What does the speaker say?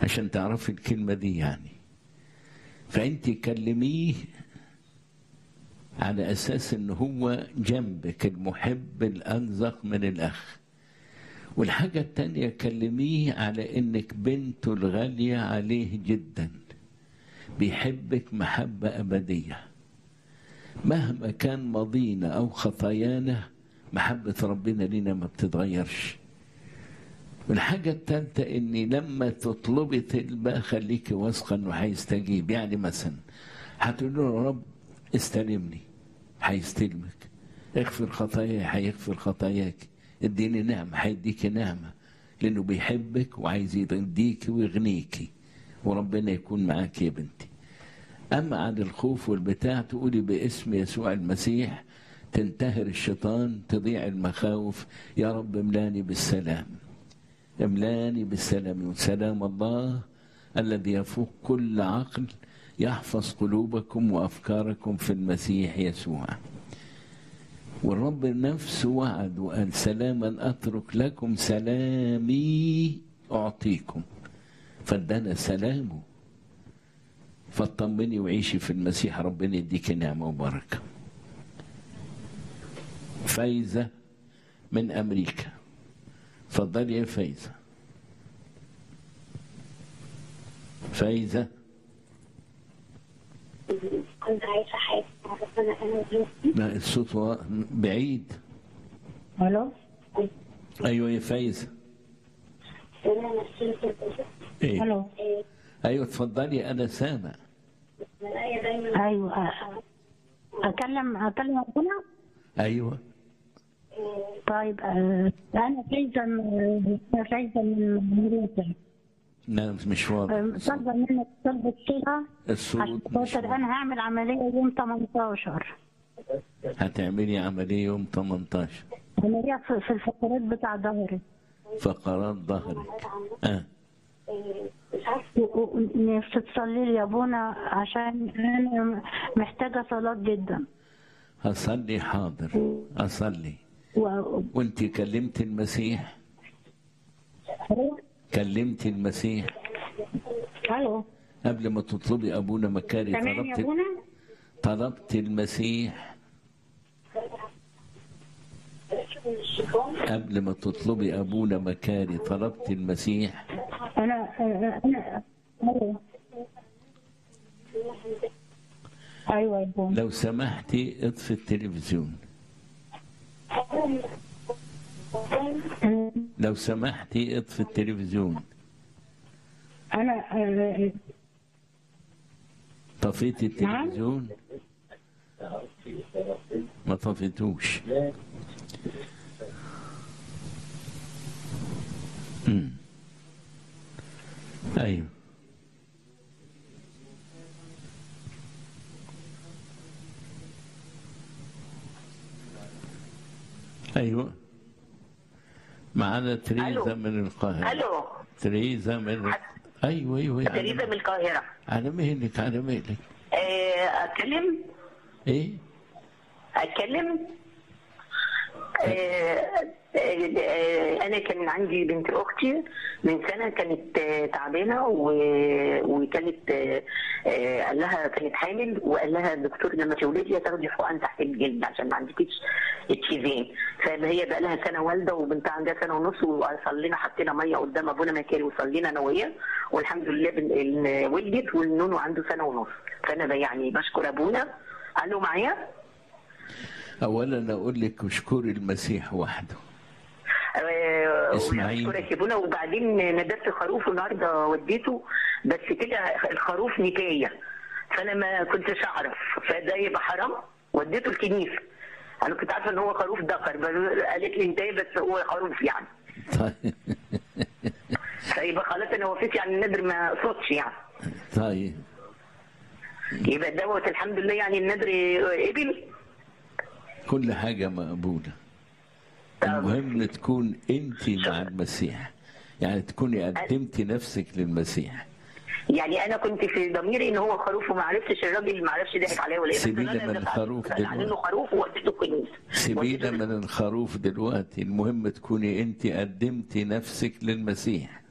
عشان تعرفي الكلمة دي يعني فأنت كلميه على أساس إن هو جنبك المحب الأنزق من الأخ والحاجة التانية كلميه على إنك بنته الغالية عليه جدا بيحبك محبة أبدية مهما كان ماضينا أو خطايانا محبة ربنا لينا ما بتتغيرش والحاجة الثالثة إني لما تطلبي طلبة خليكي واثقة إنه هيستجيب يعني مثلا هتقول له يا رب استلمني هيستلمك اغفر خطاياي هيغفر خطاياك اديني نعمة هيديكي نعمة لأنه بيحبك وعايز يديكي ويغنيكي وربنا يكون معاك يا بنتي أما عن الخوف والبتاع تقولي باسم يسوع المسيح تنتهر الشيطان تضيع المخاوف يا رب املاني بالسلام املاني بالسلام وسلام الله الذي يفوق كل عقل يحفظ قلوبكم وافكاركم في المسيح يسوع والرب نفسه وعد وقال سلاما اترك لكم سلامي اعطيكم فادانا سلامه فاطمني وعيشي في المسيح ربنا يديك نعمه وبركه فايزه من امريكا اتفضلي يا فايزه فايزه كنت عايشة حياتي مع ربنا أنا وزوجتي لا الصوت وا- بعيد الو ايوه يا فايزه وأنا نفسيتي كده ايه الو إيه، ايوه اتفضلي انا سامع بلاقي دايما ايوه اكلم اكلم ربنا ايوه طيب آه، انا فايزه من- انا فايزه من امريكا لا مش واضح آه، طالبه منك طلبة كده الصوت عشان مش خاطر واضح انا هعمل عمليه يوم 18 هتعملي عمليه يوم 18 عمليه في في الفقرات بتاع ظهري فقرات ظهرك اه إيه، مش عارفة و- و- نفسي تصلي لي يا ابونا عشان انا محتاجه صلاه جدا هصلي حاضر اصلي و... وانت كلمت المسيح كلمت المسيح الو قبل ما تطلبي ابونا مكاري سامعني يا طلبت ابونا طلبت المسيح قبل ما تطلبي ابونا مكاري طلبت المسيح انا انا انا الو ايوه يا ابونا لو سمحتي اطفي التلفزيون لو سمحتي اطفي التلفزيون انا آه، طفيت التلفزيون ما طفيتوش أمم. ايوه ايوه معانا تريزا ألو. من القاهره الو تريزا من ايوه ايوه تريزا من القاهره على مهلك على مهلك آه، اتكلم ايه اتكلم آه، آه، آه، انا كان عندي بنت اختي من سنه كانت آه، تعبانه و- وكانت آه، آه، قال لها كانت حامل وقال لها الدكتور لما تولدي هتاخدي حقن تحت الجلد عشان ما عندكيش اتشيزين فهي بقى لها سنه والده وبنتها عندها سنه ونص وصلينا حطينا ميه قدام ابونا مكاري وصلينا انا وهي والحمد لله بن- ال- ولدت والنونو عنده سنه ونص فانا بقى يعني بشكر ابونا قالوا معايا اولا اقول لك اشكري المسيح وحده آه، إسماعيل. وأشكرك يا بونا وبعدين ندبت خروف النهارده وديته بس كده الخروف نكايه فانا ما كنتش اعرف فده يبقى حرام وديته الكنيسه انا كنت عارفه ان هو خروف ذكر بل- قالت لي انت إيه بس هو خروف يعني طيب فيبقى خلاص انا وفيت يعني النذر ما قصدش يعني طيب يبقى دوت الحمد لله يعني النذر قبل كل حاجه مقبوله المهم تكون انت مع المسيح يعني تكوني قدمتي نفسك للمسيح يعني انا كنت في ضميري ان هو خروف وما عرفتش الراجل ما عرفش ضحك عليا ولا ايه بس سيبينا أنا من دفعت- الخروف قال دلوقتي. انه خروف ووديته الكنيسه سيبينا وديته- من الخروف دلوقتي المهم تكوني انت قدمتي نفسك للمسيح